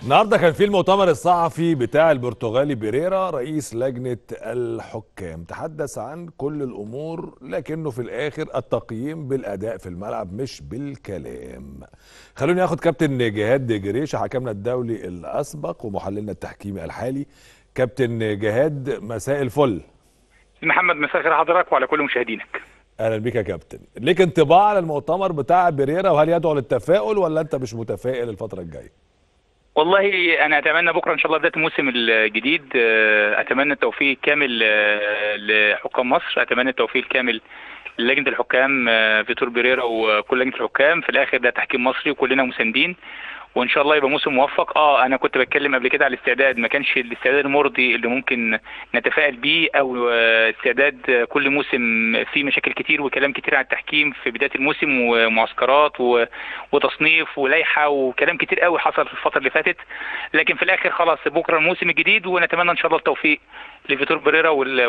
النهارده كان في المؤتمر الصحفي بتاع البرتغالي بيريرا رئيس لجنه الحكام تحدث عن كل الامور لكنه في الاخر التقييم بالاداء في الملعب مش بالكلام خلوني اخد كابتن جهاد جريشه حكمنا الدولي الاسبق ومحللنا التحكيمي الحالي كابتن جهاد مساء الفل محمد مساء الخير حضرتك وعلى كل مشاهدينك اهلا بيك يا كابتن ليك انطباع على المؤتمر بتاع بيريرا وهل يدعو للتفاؤل ولا انت مش متفائل الفتره الجايه والله انا اتمنى بكره ان شاء الله بدايه الموسم الجديد اتمنى التوفيق كامل لحكام مصر اتمنى التوفيق الكامل لجنه الحكام فيتور بيريرا وكل لجنه الحكام في الاخر ده تحكيم مصري وكلنا مساندين وان شاء الله يبقى موسم موفق اه انا كنت بتكلم قبل كده على الاستعداد ما كانش الاستعداد المرضي اللي ممكن نتفائل بيه او استعداد كل موسم فيه مشاكل كتير وكلام كتير عن التحكيم في بدايه الموسم ومعسكرات وتصنيف ولائحه وكلام كتير قوي حصل في الفتره اللي فاتت لكن في الاخر خلاص بكره الموسم الجديد ونتمنى ان شاء الله التوفيق لفيتور بريرا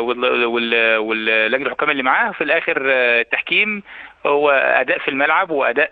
واللجنه الحكام اللي معاه في الاخر التحكيم هو اداء في الملعب واداء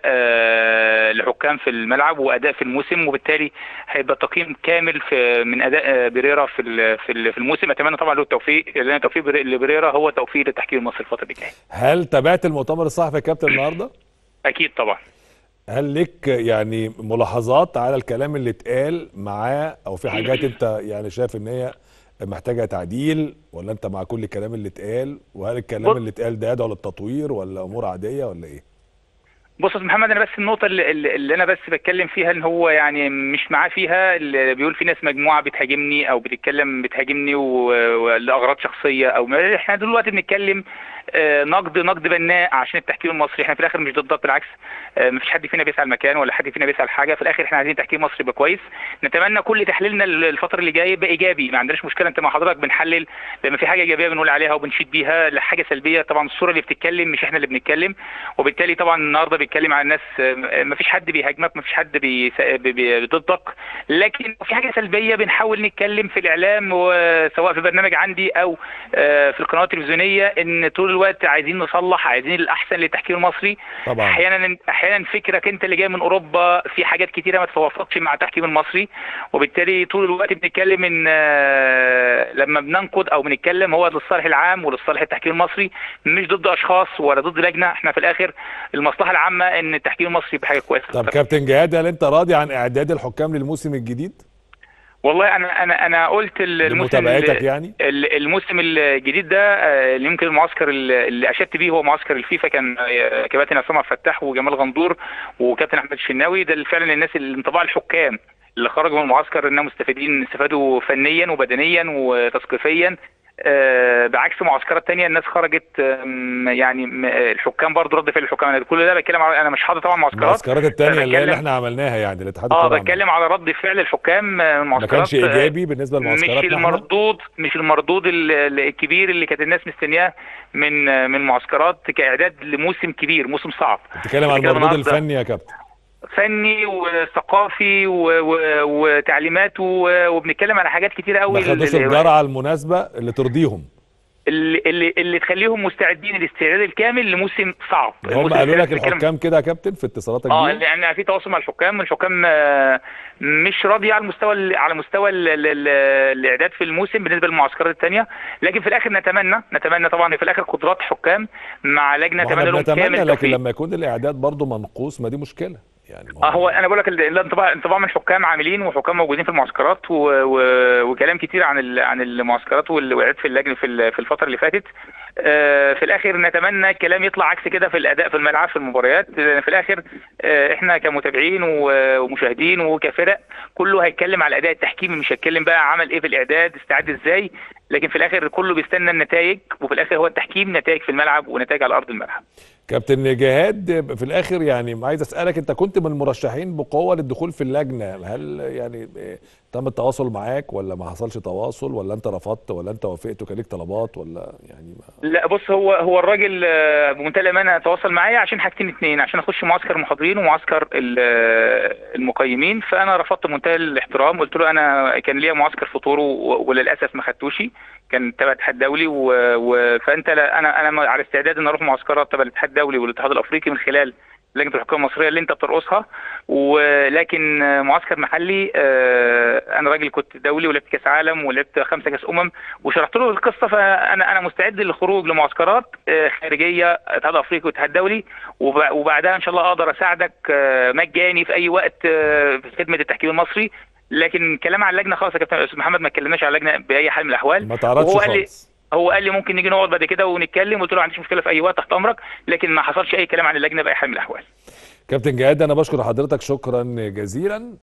لحكام في الملعب واداء في الموسم وبالتالي هيبقى تقييم كامل في من اداء بريرا في في الموسم اتمنى طبعا له التوفيق لان توفيق لبريرا هو توفيق للتحكيم المصري الفتره اللي جايه هل تابعت المؤتمر الصحفي يا كابتن النهارده؟ اكيد طبعا هل لك يعني ملاحظات على الكلام اللي اتقال معاه او في حاجات انت يعني شايف ان هي محتاجه تعديل ولا انت مع كل الكلام اللي اتقال وهل الكلام اللي اتقال ده يدعو للتطوير ولا امور عاديه ولا ايه بص يا محمد انا بس النقطه اللي, اللي انا بس بتكلم فيها ان هو يعني مش معاه فيها اللي بيقول في ناس مجموعه بتهاجمني او بتتكلم بتهاجمني ولاغراض شخصيه او احنا دلوقتي بنتكلم نقد نقد بناء عشان التحكيم المصري احنا في الاخر مش ضدك بالعكس مفيش حد فينا بيسعى المكان ولا حد فينا بيسعى الحاجه في الاخر احنا عايزين تحكيم مصري يبقى كويس نتمنى كل تحليلنا الفتره اللي جايه يبقى ايجابي ما عندناش مشكله انت مع حضرتك بنحلل لما في حاجه ايجابيه بنقول عليها وبنشيد بيها حاجه سلبيه طبعا الصوره اللي بتتكلم مش احنا اللي بنتكلم وبالتالي طبعا النهارده بيتكلم عن الناس مفيش حد بيهاجمك مفيش حد ضدك لكن في حاجه سلبيه بنحاول نتكلم في الاعلام سواء في برنامج عندي او في القنوات التلفزيونيه ان طول الوقت عايزين نصلح عايزين الاحسن للتحكيم المصري طبعا احيانا احيانا فكرك انت اللي جاي من اوروبا في حاجات كتيره ما تتوافقش مع التحكيم المصري وبالتالي طول الوقت بنتكلم ان لما بننقد او بنتكلم هو للصالح العام وللصالح التحكيم المصري مش ضد اشخاص ولا ضد لجنه احنا في الاخر المصلحه العامه ان التحكيم المصري يبقى حاجه كويسه طب كابتن جهاد هل انت راضي عن اعداد الحكام للموسم الجديد؟ والله انا انا انا قلت الموسم يعني الموسم الجديد ده اللي يمكن المعسكر اللي اشدت بيه هو معسكر الفيفا كان كباتن عصام عبد الفتاح وجمال غندور وكابتن احمد الشناوي ده فعلا الناس الانطباع الحكام اللي خرجوا من المعسكر انهم مستفيدين استفادوا فنيا وبدنيا وتثقيفيا آه بعكس معسكرات تانية الناس خرجت يعني الحكام برضه رد فعل الحكام انا كل ده بتكلم على انا مش حاطط طبعا معسكرات المعسكرات التانية اللي, اللي احنا عملناها يعني الاتحاد اه بتكلم على رد فعل الحكام المعسكرات ما كانش ايجابي بالنسبه للمعسكرات مش المردود مش المردود الكبير اللي كانت الناس مستنياه من من معسكرات كاعداد لموسم كبير موسم صعب بتتكلم عن المردود الفني يا كابتن فني وثقافي وتعليمات وبنتكلم على حاجات كتيره قوي ما خدوش الجرعه المناسبه اللي ترضيهم اللي اللي, اللي تخليهم مستعدين الاستعداد الكامل لموسم صعب هم قالوا لك الحكام كده يا كابتن في اتصالاتك اه يعني في تواصل مع الحكام الحكام مش راضيه على المستوى على مستوى الاعداد في الموسم بالنسبه للمعسكرات الثانيه لكن في الاخر نتمنى نتمنى طبعا في الاخر قدرات حكام مع لجنه نتمنى لهم كامل لكن لما يكون الاعداد برضه منقوص ما دي مشكله يعني اه هو انا بقول لك الانطباع انطباع من حكام عاملين وحكام موجودين في المعسكرات و... و... وكلام كتير عن ال... عن المعسكرات والاعداد في اللجنه في في الفتره اللي فاتت آه في الاخر نتمنى الكلام يطلع عكس كده في الاداء في الملعب في المباريات في الاخر آه احنا كمتابعين ومشاهدين وكفرق كله هيتكلم على الاداء التحكيمي مش هيتكلم بقى عمل ايه في الاعداد استعد ازاي لكن في الاخر كله بيستنى النتائج وفي الاخر هو التحكيم نتائج في الملعب ونتائج على ارض الملعب كابتن جهاد في الاخر يعني عايز اسالك انت كنت من المرشحين بقوه للدخول في اللجنه هل يعني تم التواصل معاك ولا ما حصلش تواصل ولا انت رفضت ولا انت وافقت وكان ليك طلبات ولا يعني ما... لا بص هو هو الراجل بمنتهى الامانه تواصل معايا عشان حاجتين اثنين عشان اخش معسكر المحاضرين ومعسكر المقيمين فانا رفضت بمنتهى الاحترام قلت له انا كان ليا معسكر فطور وللاسف ما خدتوش كان تبع الاتحاد الدولي و... فانت لا انا انا على استعداد ان اروح معسكرات تبع الاتحاد الدولي والاتحاد الافريقي من خلال لجنه الحكام المصريه اللي انت بترقصها ولكن معسكر محلي آه، انا راجل كنت دولي ولعبت كاس عالم ولعبت خمسه كاس امم وشرحت له القصه فانا انا مستعد للخروج لمعسكرات آه، خارجيه اتحاد افريقي والاتحاد الدولي وب- وبعدها ان شاء الله اقدر اساعدك آه، مجاني في اي وقت آه، في خدمه التحكيم المصري لكن كلام عن اللجنه خلاص يا كابتن استاذ محمد ما اتكلمناش عن اللجنه باي حال من الاحوال ما تعرضش وهو قال لي خالص هو قال لي ممكن نيجي نقعد بعد كده ونتكلم قلت له ما عنديش مشكله في اي وقت تحت امرك لكن ما حصلش اي كلام عن اللجنه باي حال من الاحوال كابتن جهاد انا بشكر حضرتك شكرا جزيلا